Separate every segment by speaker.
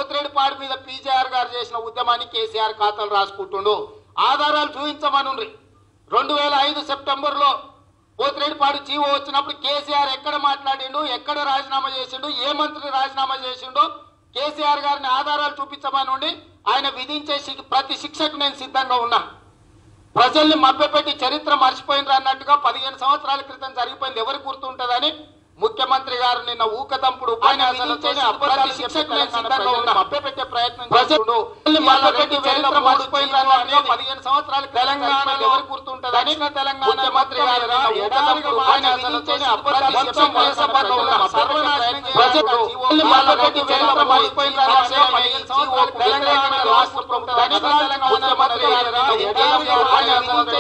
Speaker 1: పోతిరెడ్డిపాడు మీద పీజేఆర్ గారు చేసిన ఉద్యమాన్ని కేసీఆర్ ఖాతాలు రాసుకుంటుండు ఆధారాలు చూపించమనుండ్రి రెండు వేల ఐదు సెప్టెంబర్లో పోతిరెడ్డిపాడు జీవో వచ్చినప్పుడు కేసీఆర్ ఎక్కడ మాట్లాడిండు ఎక్కడ రాజీనామా చేసిండు ఏ మంత్రి రాజీనామా చేసిండు కేసీఆర్ గారిని ఆధారాలు చూపించమనుండి ఆయన విధించే శిక్ష- ప్రతి శిక్షకు నేను సిద్ధంగా ఉన్నా ప్రజల్ని మభ్యపెట్టి చరిత్ర మర్చిపోయినరు అన్నట్టుగా పదిహేను సంవత్సరాల క్రితం జరిగిపోయింది ఎవరికి గుర్తుంటదని ముఖ్యమంత్రి గారు నిన్న ఊకదంపుడు ఉపన్యాసాలు చేసి అబద్ధాలు శిక్షకు నేను సిద్ధంగా ఉన్నా మభ్యపెట్టే ప్రయత్నం చేస్తుండు ప్రజల్ని మభ్యపెట్టి చరిత్ర మర్చిపోయినరు అన్నట్టుగా పదిహేను సంవత్సరాల తెలంగాణ ఎవరికి గుర్తుంటదని తెలంగాణ ముఖ్యమంత్రి గారు నిన్న ఊకదంపుడు ఉపన్యాసాలు చేసి అబద్ధాలు శిక్షకు నేను సిద్ధంగా ఉన్నా సర్వనాశనం ప్రజల్ని మభ్యపెట్టి చరిత్ర మర్చిపోయినరు అన్నట్టుగా పదిహేను సంవత్సరాల తెలంగాణ రాష్ట్ర ప్రభుత్వం తెలంగాణ ముఖ్యమంత్రి గారు నిన్న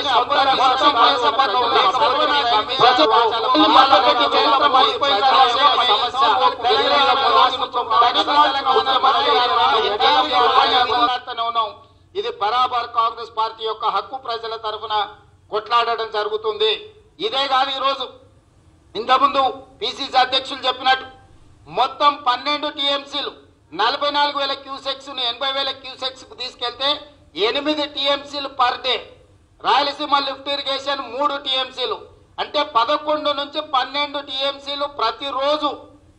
Speaker 1: ఇది బరాబర్ కాంగ్రెస్ పార్టీ యొక్క హక్కు ప్రజల తరఫున కొట్లాడడం జరుగుతుంది ఇదే కాదు ఈరోజు ఇంతకుముందు పిసిసి అధ్యక్షులు చెప్పినట్టు మొత్తం పన్నెండు టీఎంసీలు నలభై నాలుగు వేల క్యూసెక్స్ ఎనభై వేల క్యూసెక్స్ తీసుకెళ్తే ఎనిమిది టీఎంసీలు per day Rayalaseema lift irrigation మూడు టీఎంసీలు అంటే పదకొండు నుంచి పన్నెండు టీఎంసీలు ప్రతిరోజు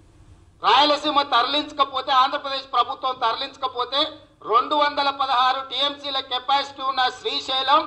Speaker 1: రాయలసీమ తరలించకపోతే ఆంధ్రప్రదేశ్ ప్రభుత్వం తరలించకపోతే రెండు వందల పదహారు టీఎంసీల కెపాసిటీ ఉన్న శ్రీశైలం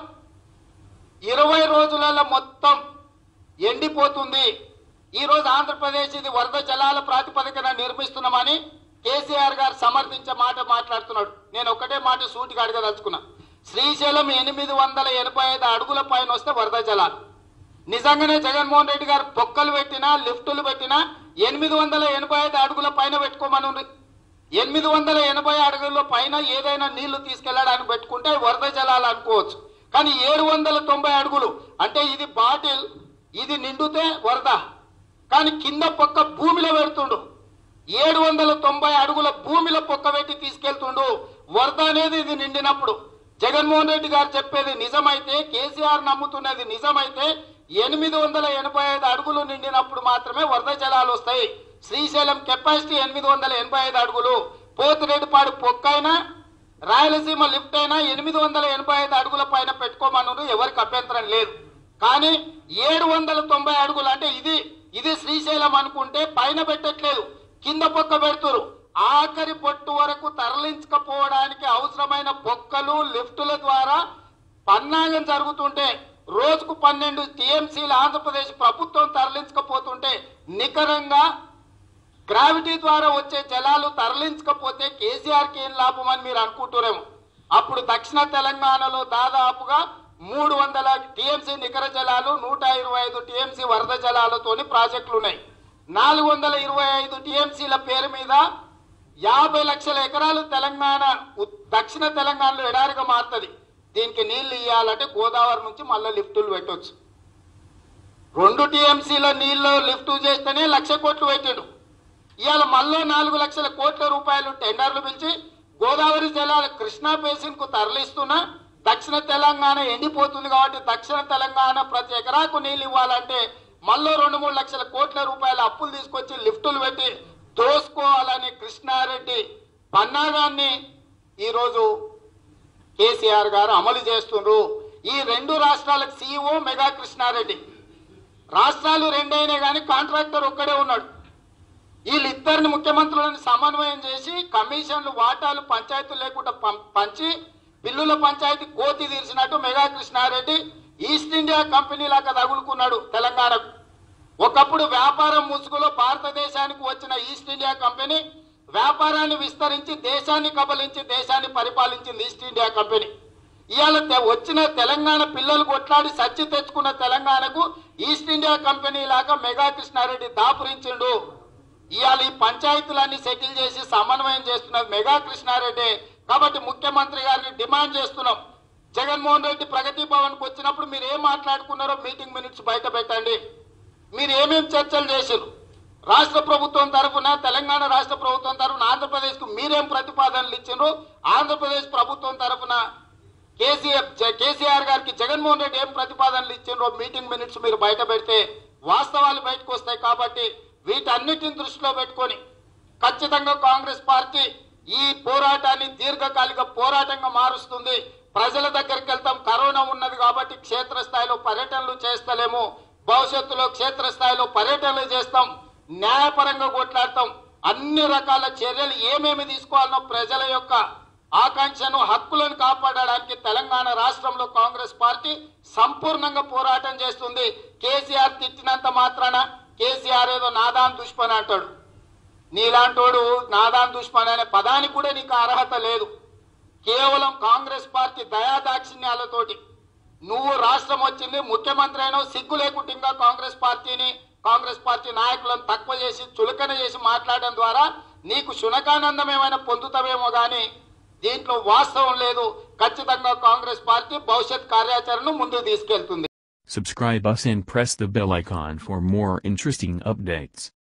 Speaker 1: ఇరవై రోజులలో మొత్తం ఎండిపోతుంది ఈ రోజు ఆంధ్రప్రదేశ్ ఇది వరద జలాల ప్రాతిపదికన నిర్మిస్తున్నామని కేసీఆర్ గారు సమర్థించే మాట మాట్లాడుతున్నాడు నేను ఒకటే మాట సూటిగా అడగదలుచుకున్నా శ్రీశైలం ఎనిమిది వందల ఎనభై ఐదు అడుగుల పైన వస్తే వరద జలాలు నిజంగానే జగన్మోహన్ రెడ్డి గారు పొక్కలు పెట్టినా లిఫ్టులు పెట్టినా ఎనిమిది వందల ఎనభై ఐదు అడుగుల పైన పెట్టుకోమని ఉంది ఎనిమిది వందల ఎనభై అడుగుల పైన ఏదైనా నీళ్లు తీసుకెళ్లడానికి పెట్టుకుంటే అవి వరద జలాలు అనుకోవచ్చు కానీ ఏడు వందల తొంభై అడుగులు అంటే ఇది బాటిల్ ఇది నిండితే వరద కానీ కింద పొక్క భూమిలో పెడుతుండు ఏడు వందల తొంభై అడుగుల భూమిలో పొక్క పెట్టి తీసుకెళ్తుండు వరద అనేది ఇది నిండినప్పుడు జగన్మోహన్ రెడ్డి గారు చెప్పేది నిజమైతే కేసీఆర్ నమ్ముతున్నది నిజమైతే ఎనిమిది వందల ఎనభై ఐదు అడుగులు నిండినప్పుడు మాత్రమే వరద జలాలు వస్తాయి శ్రీశైలం కెపాసిటీ ఎనిమిది వందల ఎనభై ఐదు అడుగులు పోతిరెడ్డిపాడు పొక్కైనా రాయలసీమ లిఫ్ట్ అయినా ఎనిమిది వందల ఎనభై ఐదు అడుగుల పైన పెట్టుకోమన్నారు ఎవరికి అభ్యంతరం లేదు కానీ ఏడు వందల తొంభై అడుగులు అంటే ఇది ఇది శ్రీశైలం అనుకుంటే పైన పెట్టట్లేదు కింద పొక్క పెడుతురు ఆఖరి పొట్టు వరకు తరలించకపోవడానికి అవసరమైన పొక్కలు లిఫ్టుల ద్వారా పన్నాగం జరుగుతుంటే రోజుకు పన్నెండు టీఎంసీలు ఆంధ్రప్రదేశ్ ప్రభుత్వం తరలించకపోతుంటే నికరంగా గ్రావిటీ ద్వారా వచ్చే జలాలు తరలించకపోతే కేసీఆర్కి ఏం లాభం అని మీరు అనుకుంటురేమో అప్పుడు దక్షిణ తెలంగాణలో దాదాపుగా మూడు వందల టీఎంసీ నికర జలాలు నూట ఇరవై ఐదు టీఎంసీ వరద జలాలతోని ప్రాజెక్టులు ఉన్నాయి నాలుగు వందల ఇరవై ఐదు టీఎంసీల పేరు మీద యాభై లక్షల ఎకరాలు తెలంగాణ ఉ- దక్షిణ తెలంగాణలో ఎడారిగా మారుతుంది దీనికి నీళ్లు ఇవ్వాలంటే గోదావరి నుంచి మళ్ళీ లిఫ్టులు పెట్టొచ్చు రెండు టీఎంసీల నీళ్లు లిఫ్ట్ చేస్తేనే లక్ష కోట్లు పెట్టాడు ఇవాళ మళ్ళీ నాలుగు లక్షల కోట్ల రూపాయలు టెండర్లు పిలిచి గోదావరి జలాలు కృష్ణా బేసిన్ కు తరలిస్తున్నా దక్షిణ తెలంగాణ ఎండిపోతుంది కాబట్టి దక్షిణ తెలంగాణ ప్రతి ఎకరాకు నీళ్ళు ఇవ్వాలంటే మళ్ళీ రెండు మూడు లక్షల కోట్ల రూపాయల అప్పులు తీసుకొచ్చి లిఫ్టులు పెట్టి దోసుకోవాలని కృష్ణారెడ్డి పన్నాగాన్ని ఈరోజు కేసీఆర్ గారు అమలు చేస్తుండ్రు ఈ రెండు రాష్ట్రాలకు సీఈఓ మెగా కృష్ణారెడ్డి రాష్ట్రాలు రెండైనా కానీ కాంట్రాక్టర్ ఒక్కడే ఉన్నాడు వీళ్ళిద్దరిని ముఖ్యమంత్రులను సమన్వయం చేసి కమిషన్లు వాటాలు పంచాయతీలు లేకుండా పం- పంచి బిల్లుల పంచాయతీ కోతి తీర్చినట్టు mega Krishnareddy east India company లాగా తగులుకున్నాడు తెలంగాణకు ఒకప్పుడు వ్యాపారం ముసుగులో భారతదేశానికి వచ్చిన ఈస్ట్ ఇండియా కంపెనీ వ్యాపారాన్ని విస్తరించి దేశాన్ని కబలించి దేశాన్ని పరిపాలించింది ఈస్ట్ ఇండియా కంపెనీ ఇవాళ తె- వచ్చిన తెలంగాణ పిల్లలు కొట్లాడి సచ్చి తెచ్చుకున్న తెలంగాణకు ఈస్ట్ ఇండియా కంపెనీ లాగా మెగా కృష్ణారెడ్డి దాపురించిండు ఇవాళ ఈ పంచాయతీలన్నీ సెటిల్ చేసి సమన్వయం చేస్తున్నది మెగా కృష్ణారెడ్డి కాబట్టి ముఖ్యమంత్రి గారిని డిమాండ్ చేస్తున్నాం జగన్మోహన్ రెడ్డి ప్రగతి భవన్ కు వచ్చినప్పుడు మీరు ఏం మాట్లాడుకున్నారో మీటింగ్ మినిట్స్ బయట పెట్టండి మీరు ఏమేం చర్చలు చేశారు రాష్ట్ర ప్రభుత్వం తరఫున తెలంగాణ రాష్ట్ర ప్రభుత్వం తరఫున ఆంధ్రప్రదేశ్ కు మీరేం ప్రతిపాదనలు ఇచ్చిండ్రు ఆంధ్రప్రదేశ్ ప్రభుత్వం తరఫున కేసీఆర్ జ- కేసీఆర్ గారికి జగన్మోహన్ రెడ్డి ఏం ప్రతిపాదనలు ఇచ్చిండ్రో మీటింగ్ మినిట్స్ మీరు బయట పెడితే వాస్తవాలు బయటకు వస్తాయి కాబట్టి వీటన్నిటిని దృష్టిలో పెట్టుకొని ఖచ్చితంగా కాంగ్రెస్ పార్టీ ఈ పోరాటాన్ని దీర్ఘకాలిక పోరాటంగా మారుస్తుంది ప్రజల దగ్గరికి వెళ్తాం కరోనా ఉన్నది కాబట్టి క్షేత్రస్థాయిలో పర్యటనలు చేస్తలేము భవిష్యత్తులో క్షేత్రస్థాయిలో పర్యటనలు చేస్తాం న్యాయపరంగా కొట్లాడతాం అన్ని రకాల చర్యలు ఏమేమి తీసుకోవాలనో ప్రజల యొక్క ఆకాంక్షను హక్కులను కాపాడడానికి తెలంగాణ రాష్ట్రంలో కాంగ్రెస్ పార్టీ సంపూర్ణంగా పోరాటం చేస్తుంది కేసీఆర్ తిట్టినంత మాత్రాన కేసీఆర్ ఏదో నాదాన్ దుష్పని అంటాడు నీలాంటోడు నాదాన్ దుష్మన్ అనే పదానికి కూడా నీకు అర్హత లేదు కేవలం కాంగ్రెస్ పార్టీ దయాదాక్షిణ్యాలతోటి నువ్వు రాష్ట్రం వచ్చింది ముఖ్యమంత్రి అయినావు సిగ్గు లేకుండా కాంగ్రెస్ పార్టీని కాంగ్రెస్ పార్టీ నాయకులను తక్కువ చేసి చులకన చేసి మాట్లాడడం ద్వారా నీకు శునకానందం ఏమైనా పొందుతావేమో కానీ దీంట్లో వాస్తవం లేదు ఖచ్చితంగా కాంగ్రెస్ పార్టీ భవిష్యత్ కార్యాచరణను ముందుకు తీసుకెళ్తుంది
Speaker 2: Subscribe us and press the bell icon for more interesting updates.